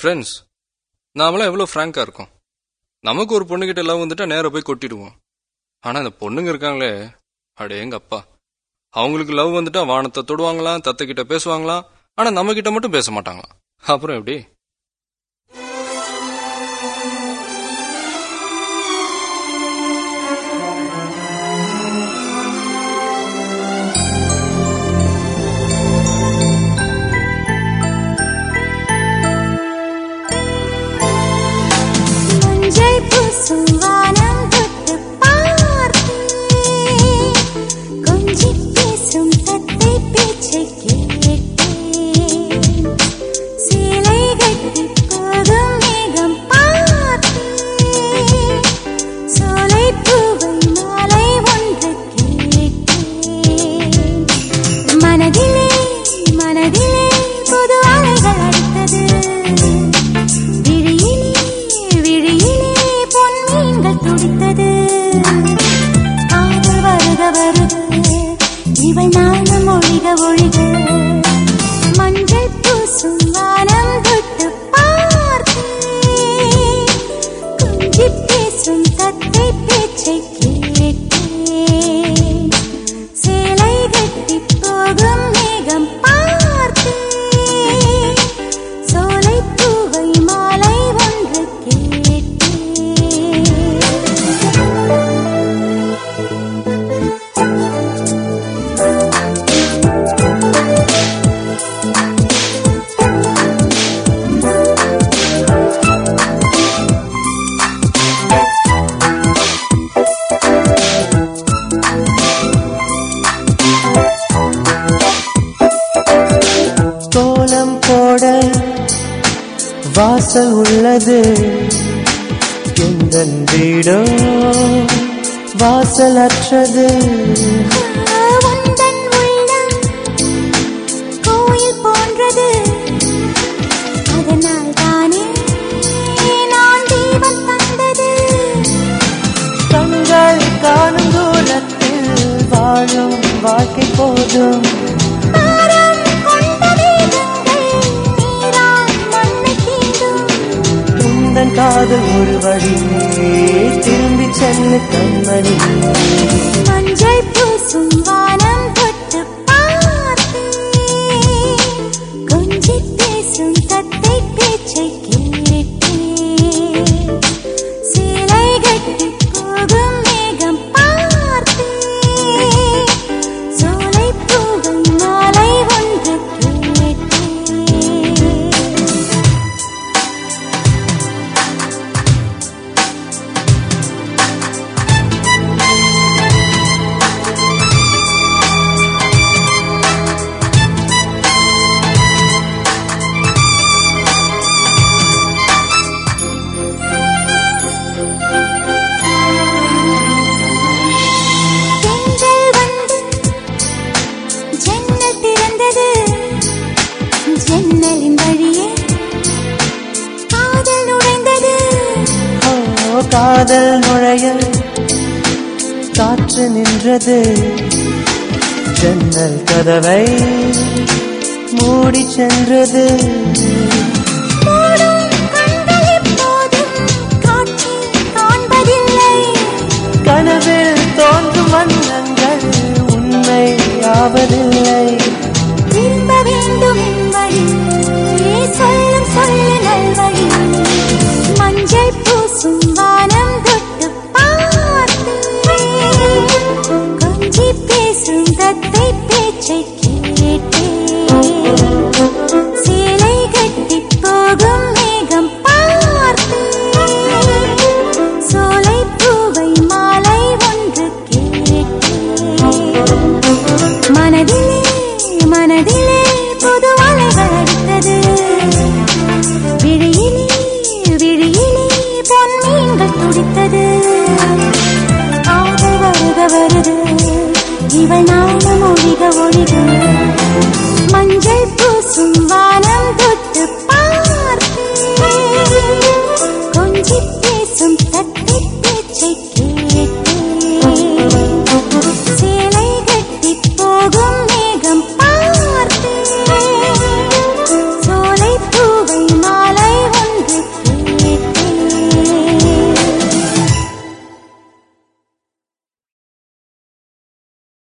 friends நாமெல்லாம் எவ்வளோ ஃப்ராங்காக இருக்கோம் நமக்கு ஒரு பொண்ணுகிட்ட லவ் வந்துட்டா நேராக போய் கொட்டிடுவோம் ஆனால் இந்த பொண்ணுங்க இருக்காங்களே அடே எங்க அப்பா அவங்களுக்கு லவ் வந்துட்டா வானத்தை தொடுவாங்களாம் தத்தை கிட்ட பேசுவாங்களாம் ஆனால் நம்ம கிட்ட மட்டும் பேச மாட்டாங்களாம் அப்புறம் எப்படி மஞ்சள் பூசும் வானம் தொட்டு பார்த்தேன் கொஞ்சி பேசும் தத்தை பேச்சை கேட்டேன் சேலை கட்டி போகும் மேகம் பார்த்தேன் சோலை பூவை மாலை ஒன்று கேட்டேன் மனதிலே மனதிலே புது அலைகள் அடித்தது விழியிலே விழியிலே பொன்மீன்கள் துடித்தது காதல் வருக வருக இவள் நானும் ஒழிக ஒழிக மஞ்சள் பூசும் வானம் தொட்டு பார்த்தேன் கொஞ்சி பேசும் தத்தை பேச்சை கேட்டேன் சேலை கட்டி போகும் மேகம் பார்த்தேன் சோலை பூவை மாலை ஒன்று கேட்டேன் கோலம் போட வாசல் உள்ளது எங்கள் வீடோ வாசலற்றது உந்தன் உள்ளம் கோயில் போன்றது அதனால் தானே நான் தீபம் தந்தது கண்கள் காணும் தூரத்தில் வாழும் வாழ்க்கை போதும் பாரம் கொண்ட மேகங்கள் நீரால் மண்ணை தீண்டும் உந்தன் காதல் ஒரு வழி திரும்பி செல்லு கண்மணி மஞ்சள் பூசும் வானம் தொட்டு பார்த்தேன் கொஞ்சி பேசும் தத்தை பேச்சை கேட்டேன் சேலை கட்டி போகும் மேகம் பார்த்தேன் சோலை பூவை மாலை ஒன்று கேட்டேன் தென்றல் வந்து ஜன்னல் திறந்தது ஜன்னலின் வழியே காதல் நுழைந்தது ஓ காதல் நுழைய காற்று நின்றது ஜன்னல் கதவை மூடி சென்றது மூடும் கண்கள் எப்போதும் காற்றில் காண்பதில்லை கனவில் தோன்றும் வண்ணங்கள் உண்மை ஆவதில்லை திரும்ப வேண்டும் என் வழி சொல்லும் சொல்லு நல்வழி மஞ்சள் பூசும் வானம் தொட்டு பார்த்தேன் கொஞ்சி பேசும் தத்தை பேச்சை கேட்டேன் சேலை கட்டி போகும் மேகம் பார்த்தேன் சோலை பூவை மாலை ஒன்று கேட்டேன் மனதிலே மனதிலே புது அலைகள் அடித்தது விழியிலே விழியிலே பொன்மீன்கள் துடித்தது காதல் வருக வருது இவள் நானும் ஒழிக ஒழிக